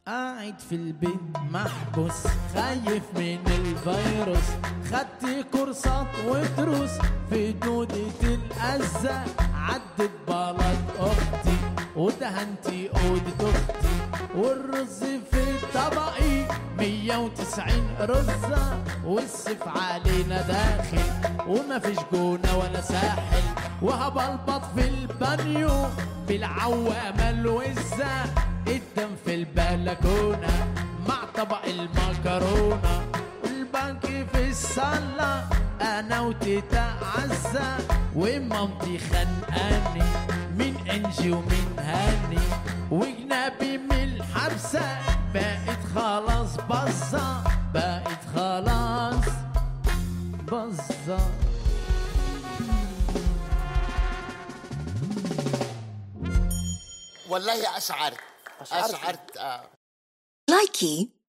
قاعد في البيت محبوس خايف من الفيروس خدت كورسات ودروس في دودة الأزة عدت بلد أختي ودهنتي أوضة أختي والرز في طبقي مية وتسعين رزة والسيف علينا داخل وما فيش جونة ولا ساحل وهبلبط في البانيو بالعوامة الوزة الدم في البلكونة مع طبق المكرونة والبنك في الصالة أنا وتيتا عزة ومامتي خانقاني من إنجي ومن هاني وجنابي من الحبسة بقت خلاص بزة بقت خلاص بزة والله اشعرت أشعرت. اشعرت آه. Likey